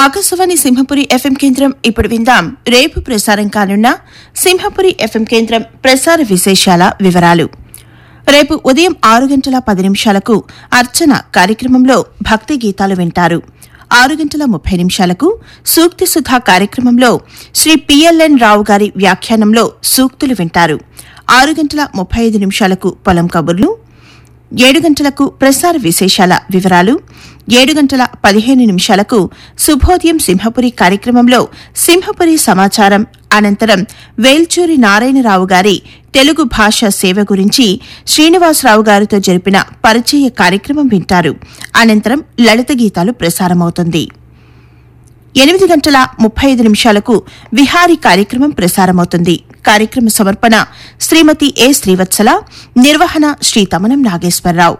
Akashvani Simhapuri FM కేంద్రం ఇప్పుడు విందాం రేపు ప్రసారం కానున్న సింహపురి ఎఫ్ఎం కేంద్రం ప్రసార విశేషాల వివరాలు రేపు ఉదయం ఆరు గంటల పది నిమిషాలకు అర్చన కార్యక్రమంలో భక్తి గీతాలు వింటారు ఆరు గంటల ముప్పై నిమిషాలకు సూక్తి సుధా కార్యక్రమంలో శ్రీ పిఎల్ఎన్ రావు గారి వ్యాఖ్యానంలో సూక్తులు వింటారు ఆరు గంటల ముప్పై ఐదు నిమిషాలకు పొలం కబుర్లు ఏడు గంటలకు ప్రసార విశేషాల వివరాలు ఏడు గంటల పదిహేను నిమిషాలకు శుభోదయం సింహపురి కార్యక్రమంలో సింహపురి సమాచారం అనంతరం వేల్చూరి నారాయణరావు గారి తెలుగు భాష సేవ గురించి శ్రీనివాసరావు గారితో జరిపిన పరిచయ కార్యక్రమం వింటారు అనంతరం లలిత గీతాలు ప్రసారమవుతుంది ఎనిమిది గంటల ముప్పై ఐదు నిమిషాలకు విహారీ కార్యక్రమం ప్రసారమవుతుంది కార్యక్రమ సమర్పణ శ్రీమతి ఏ శ్రీవత్సల నిర్వహణ శ్రీ తమనం నాగేశ్వరరావు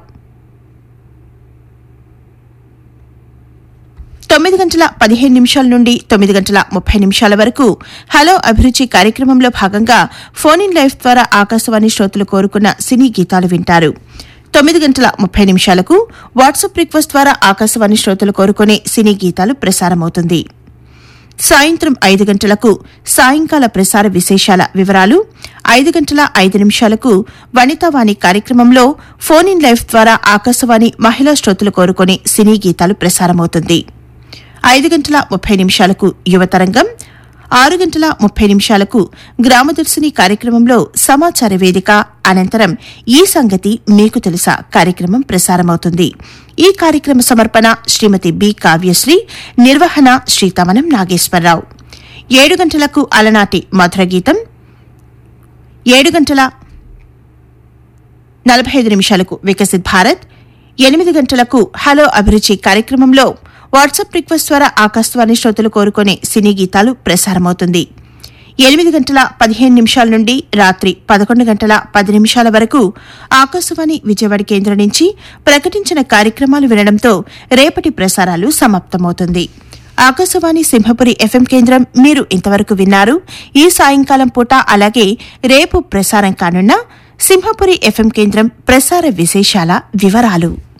తొమ్మిది గంటల పదిహేను నిమిషాల నుండి తొమ్మిది గంటల ముప్పై నిమిషాల వరకు హలో అభిరుచి కార్యక్రమంలో భాగంగా ఫోన్ ఇన్ లైఫ్ ద్వారా ఆకాశవాణి శ్రోతలు కోరుకున్న సినీ గీతాలు వింటారు తొమ్మిది గంటల ముప్పై నిమిషాలకు వాట్సాప్ రిక్వెస్ట్ ద్వారా ఆకాశవాణి శ్రోతలు కోరుకునే సినీ గీతాలు ప్రసారమవుతుంది సాయంత్రం ఐదు గంటలకు సాయంకాల ప్రసార విశేషాల వివరాలు ఐదు గంటల ఐదు నిమిషాలకు వనితావాణి కార్యక్రమంలో ఫోన్ ఇన్ లైఫ్ ద్వారా ఆకాశవాణి మహిళా శ్రోతలు కోరుకునే సినీ గీతాలు ప్రసారమవుతుంది ఐదు గంటల ముప్పై నిమిషాలకు యువతరంగం ఆరు గంటల ముప్పై నిమిషాలకు గ్రామదర్శిని కార్యక్రమంలో సమాచార వేదిక అనంతరం ఈ సంగతి మీకు తెలుసా కార్యక్రమం ప్రసారమవుతుంది ఈ కార్యక్రమ సమర్పణ శ్రీమతి బి కావ్యశ్రీ నిర్వహణ శ్రీ తమనం నాగేశ్వరరావు ఏడు గంటలకు అలనాటి మధుర గీతం ఏడు గంటల నలభై ఐదు నిమిషాలకు వికసిత్ భారత్ ఎనిమిది గంటలకు హలో అభిరుచి కార్యక్రమంలో వాట్సాప్ రిక్వెస్ట్ ద్వారా ఆకాశవాణి శ్రోతలు కోరుకునే సినీ గీతాలు ప్రసారమవుతుంది ఎనిమిది గంటల పదిహేను నిమిషాల నుండి రాత్రి పదకొండు గంటల పది నిమిషాల వరకు ఆకాశవాణి విజయవాడ కేంద్రం నుంచి ప్రకటించిన కార్యక్రమాలు వినడంతో రేపటి ప్రసారాలు సమాప్తమవుతుంది ఆకాశవాణి సింహపురి ఎఫ్ఎం కేంద్రం మీరు ఇంతవరకు విన్నారు ఈ సాయంకాలం పూట అలాగే రేపు ప్రసారం కానున్న సింహపురి ఎఫ్ఎం కేంద్రం ప్రసార విశేషాల వివరాలు